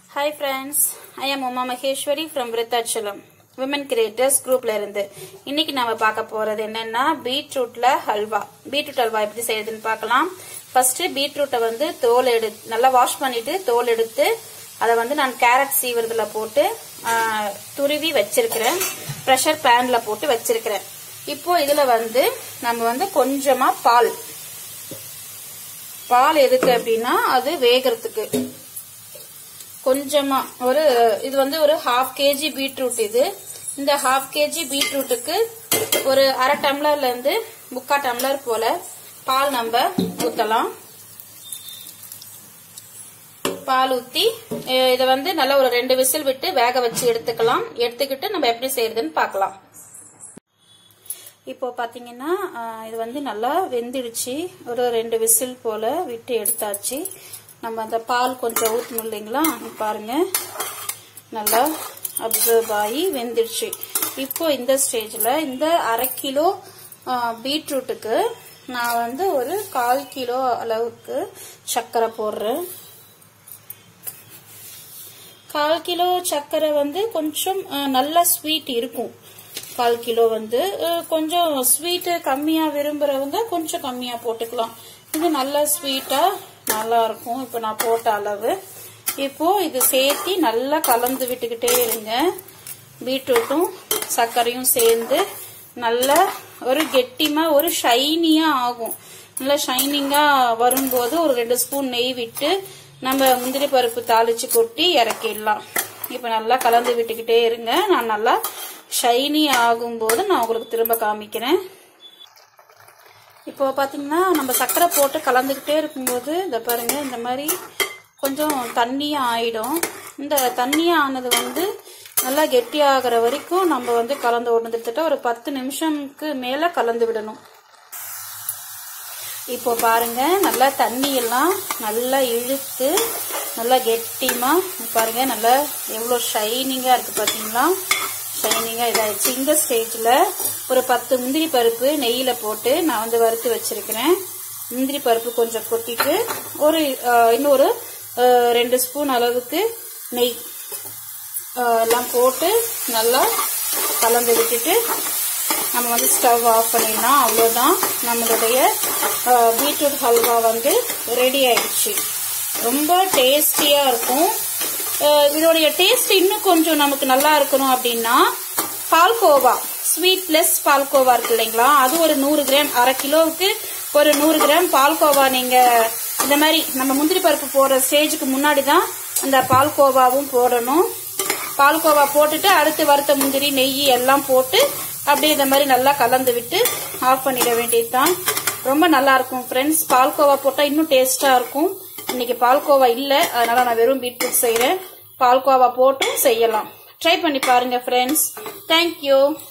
hi friends I am Uma Maheswari from Virudhachalam women creators குரூப்ல இருந்து இன்னைக்கு நாம பார்க்க போறது என்னன்னா பீட்ரூட்ல ஹல்வா பீட்ரூட் ஹல்வா எப்படி செய்யறதுன்னு பார்க்கலாம் ஃபர்ஸ்ட் பீட்ரூட்டை வந்து தோல் எடு நல்லா வாஷ் பண்ணிட்டு தோல் எடுத்து அதை வந்து நான் கேரட் சீவரதுல போட்டு ஆ, துருவி வச்சிருக்கிறேன் ப்ரெஷர் பேன்ல போட்டு வச்சிருக்கிறேன் இப்போ இதுல வந்து நம்ம வந்து கொஞ்சமா பால் பால் எதுக்கு அப்படின்னா அது வேகறதுக்கு கொஞ்சமா ஒரு இது வந்து ஒரு ஹாஃப் கேஜி பீட்ரூட் இது இந்த ஹாஃப் கேஜி பீட்ரூட்டுக்கு ஒரு அரை டம்ளர்ல இருந்து முக்கா டம்ளர் போல பால் நம்ம ஊத்தலாம் பால் ஊத்தி அஹ் இதை வந்து நல்லா ஒரு ரெண்டு விசில் விட்டு வேக வச்சு எடுத்துக்கலாம் எடுத்துக்கிட்டு நம்ம எப்படி செய்யறதுன்னு பார்க்கலாம் இப்போ பாத்தீங்கன்னா ஆஹ், இது வந்து நல்லா வெந்துடுச்சு ஒரு ரெண்டு விசில் போல விட்டு எடுத்தாச்சு நம்ம அந்த பால் கொஞ்சம் ஊற்றணும் இல்லைங்களா இங்க பாருங்க நல்லா அப்சர்வ் ஆகி வெந்துடுச்சு இப்போ இந்த ஸ்டேஜில் இந்த அரை கிலோ ஆஹ், பீட்ரூட்டுக்கு நான் வந்து ஒரு கால் கிலோ அளவுக்கு சர்க்கரை போடுறேன் கால் கிலோ சர்க்கரை வந்து கொஞ்சம் அஹ், நல்ல ஸ்வீட் இருக்கும் கால் கிலோ வந்து அஹ், கொஞ்சம் ஸ்வீட்டு கம்மியா விரும்புறவங்க கொஞ்சம் கம்மியா போட்டுக்கலாம் இது நல்ல ஸ்வீட்டா நல்லா இருக்கும் இப்போ நான் போட்ட அளவு இப்போ இது சேர்த்து நல்லா கலந்து விட்டுக்கிட்டே இருங்க பீட்ரூட்டும் சர்க்கரையும் சேர்ந்து நல்லா ஒரு கெட்டிமா ஒரு ஷைனியா ஆகும் நல்லா ஷைனிங்கா வரும்போது ஒரு ரெண்டு ஸ்பூன் நெய் விட்டு நம்ம முந்திரி பருப்பு தாளிச்சு கொட்டி இறக்கிடலாம் இப்ப நல்லா கலந்து விட்டுக்கிட்டே இருங்க நான் நல்லா ஷைனி ஆகும்போது நான் உங்களுக்கு திரும்ப காமிக்கிறேன் இப்போ பாத்தீங்கன்னா நம்ம சர்க்கரை போட்டு கலந்துக்கிட்டே இருக்கும்போது இந்த பாருங்க இந்த மாதிரி கொஞ்சம் தண்ணியா ஆயிடும் இந்த தண்ணியா ஆனது வந்து நல்லா கெட்டியாகிற வரைக்கும் நம்ம வந்து கலந்து விடணும் ஒரு பத்து நிமிஷம்க்கு மேல கலந்து விடணும் இப்போ பாருங்க நல்லா தண்ணி எல்லாம் நல்லா இழுத்து நல்லா கெட்டிமா பாருங்க நல்லா எவ்வளோ ஷைனிங்கா இருக்கு பாத்தீங்களா ஷைனிங்கா இதாயிடுச்சு இந்த ஸ்டேஜ்ல ஒரு பத்து முந்திரி பருப்பு நெய்யில போட்டு நான் வந்து வறுத்து வச்சிருக்கிறேன் முந்திரி பருப்பு கொஞ்சம் கொட்டிட்டு ஒரு அஹ், இன்னொரு அஹ், ரெண்டு ஸ்பூன் அளவுக்கு நெய் அஹ், எல்லாம் போட்டு நல்லா கலந்து விட்டுட்டு நம்ம வந்து ஸ்டவ் ஆஃப் பண்ணிடலாம் அவ்வளோதான் நம்மளுடைய அஹ், பீட்ரூட் ஹல்வா வந்து ரெடி ஆயிடுச்சு ரொம்ப டேஸ்டியா இருக்கும் அஹ், இதோடைய டேஸ்ட் இன்னும் கொஞ்சம் நமக்கு நல்லா இருக்கணும் அப்படின்னா பால்கோவா ஸ்வீட்லெஸ் பால்கோவா இருக்கு இல்லைங்களா அது ஒரு நூறு கிராம் அரை கிலோவுக்கு ஒரு நூறு கிராம் பால்கோவா நீங்க இந்த மாதிரி நம்ம முந்திரி பருப்பு போடுற ஸ்டேஜுக்கு முன்னாடி தான் அந்த பால்கோவாவும் போடணும் பால்கோவா போட்டுட்டு அடுத்து வறுத்த முந்திரி நெய் எல்லாம் போட்டு அப்படியே இந்த மாதிரி நல்லா கலந்து விட்டு ஆஃப் பண்ணிட வேண்டியதுதான் ரொம்ப நல்லா இருக்கும் ஃப்ரெண்ட்ஸ் பால்கோவா போட்டா இன்னும் டேஸ்டா இருக்கும் இன்னைக்கு பால்கோவா இல்ல அதனால நான் வெறும் பீட்ரூட் செய்யறேன் பால்கோவா போட்டும் செய்யலாம் ட்ரை பண்ணி பாருங்க ஃப்ரெண்ட்ஸ் தேங்க்யூ